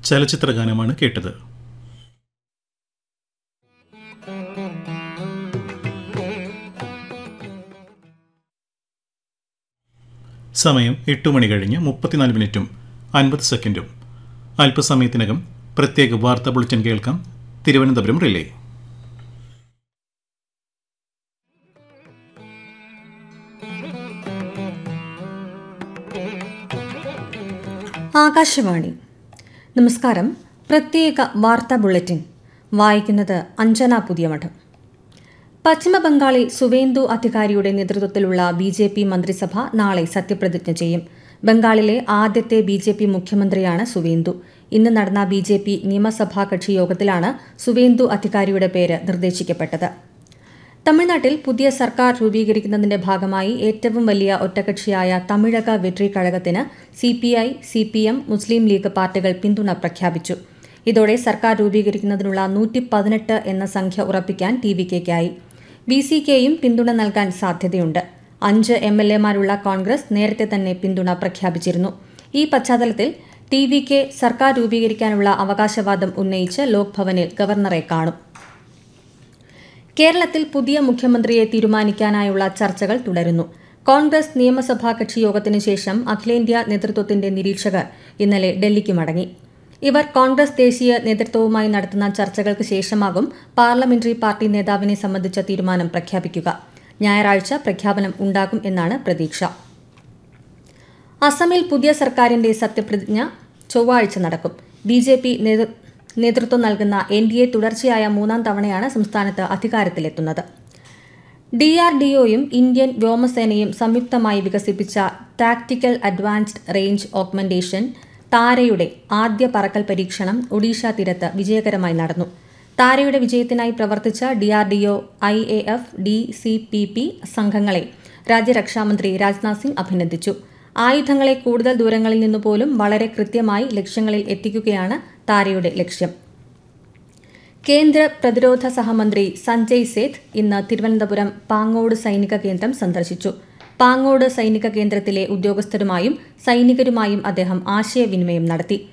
ചലച്ചിത്ര ഗാനമാണ് കേട്ടത് സമയം എട്ട് മണി കഴിഞ്ഞ് മുപ്പത്തിനാല് മിനിറ്റും അൻപത് സെക്കൻഡും അല്പസമയത്തിനകം പ്രത്യേക വാർത്താ ബുള്ളറ്റിൻ കേൾക്കാം തിരുവനന്തപുരം റിലേ ആകാശവാണി നമസ്കാരം പ്രത്യേക വാർത്താ ബുള്ളറ്റിൻ വായിക്കുന്നത് അഞ്ജന പുതിയമഠം പശ്ചിമബംഗാളിൽ സുവേന്ദു അധികാരിയുടെ നേതൃത്വത്തിലുള്ള ബി ജെ പി മന്ത്രിസഭ നാളെ സത്യപ്രതിജ്ഞ ചെയ്യും ബംഗാളിലെ ആദ്യത്തെ ബി ജെ പി മുഖ്യമന്ത്രിയാണ് സുവേന്ദു ഇന്ന് നടന്ന ബി ജെ പി നിയമസഭാ കക്ഷി യോഗത്തിലാണ് സുവേന്ദു അധികാരിയുടെ പേര് നിർദ്ദേശിക്കപ്പെട്ടത് തമിഴ്നാട്ടിൽ പുതിയ സർക്കാർ രൂപീകരിക്കുന്നതിന്റെ ഭാഗമായി ഏറ്റവും വലിയ ഒറ്റകക്ഷിയായ തമിഴക വെട്രി കഴകത്തിന് C P I C P M Muslim League പാർട്ടികൾ പിന്തുണ പ്രഖ്യാപിച്ചു ഇതോടെ സർക്കാർ രൂപീകരിക്കുന്നതിനുള്ള നൂറ്റി പതിനെട്ട് എന്ന സംഖ്യ ഉറപ്പിക്കാൻ ടി വി കെയ്ക്കായി ബി സി കെയും പിന്തുണ നൽകാൻ സാധ്യതയുണ്ട് അഞ്ച് എം എൽ എമാരുള്ള കോൺഗ്രസ് നേരത്തെ തന്നെ പിന്തുണ പ്രഖ്യാപിച്ചിരുന്നു ഈ പശ്ചാത്തലത്തിൽ ടി വി കെ സർക്കാർ രൂപീകരിക്കാനുള്ള അവകാശവാദം ഉന്നയിച്ച് ലോക്ഭവനിൽ ഗവർണറെ കാണും കേരളത്തിൽ പുതിയ മുഖ്യമന്ത്രിയെ തീരുമാനിക്കാനായുള്ള ചർച്ചകൾ തുടരുന്നു കോൺഗ്രസ് നിയമസഭാ കക്ഷി യോഗത്തിന് ശേഷം അഖിലേന്ത്യാ നേതൃത്വത്തിന്റെ നിരീക്ഷകർ ഇന്നലെ ഡൽഹിക്ക് മടങ്ങി ഇവർ കോൺഗ്രസ് ദേശീയ നേതൃത്വവുമായി നടത്തുന്ന ചർച്ചകൾക്ക് ശേഷമാകും പാർലമെന്ററി പാർട്ടി നേതാവിനെ സംബന്ധിച്ച തീരുമാനം പ്രഖ്യാപിക്കുക ഞായറാഴ്ച പ്രഖ്യാപനം ഉണ്ടാകും എന്നാണ് പ്രതീക്ഷ അസമിൽ പുതിയ സർക്കാരിന്റെ സത്യപ്രതിജ്ഞ ചൊവ്വാഴ്ച നടക്കും ബി ജെ പി നേതൃത്വം നൽകുന്ന എൻ ഡി എ തുടർച്ചയായ മൂന്നാം തവണയാണ് സംസ്ഥാനത്ത് അധികാരത്തിലെത്തുന്നത് ഡി ആർ ഡി ഒയും ഇന്ത്യൻ വ്യോമസേനയും സംയുക്തമായി വികസിപ്പിച്ച ടാക്ടിക്കൽ അഡ്വാൻസ്ഡ് റേഞ്ച് ഓഗ്മെന്റേഷൻ താരയുടെ ആദ്യ പറക്കൽ പരീക്ഷണം ഒഡീഷ തീരത്ത് വിജയകരമായി നടന്നു താരയുടെ വിജയത്തിനായി പ്രവർത്തിച്ച D R D O I A F D C P P സംഘങ്ങളെ രാജ്യരക്ഷാമന്ത്രി രാജ്നാഥ് സിംഗ് അഭിനന്ദിച്ചു ആയുധങ്ങളെ കൂടുതൽ ദൂരങ്ങളിൽ നിന്നു പോലും വളരെ കൃത്യമായി ലക്ഷ്യങ്ങളിൽ എത്തിക്കുകയാണ് താരയുടെ ലക്ഷ്യം കേന്ദ്ര പ്രതിരോധ സഹമന്ത്രി സഞ്ജയ് സേത്ത് ഇന്ന് തിരുവനന്തപുരം പാങ്ങോട് സൈനിക കേന്ദ്രം സന്ദർശിച്ചു പാങ്ങോട് സൈനിക കേന്ദ്രത്തിലെ ഉദ്യോഗസ്ഥരുമായും സൈനികരുമായും അദ്ദേഹം ആശയവിനിമയം നടത്തി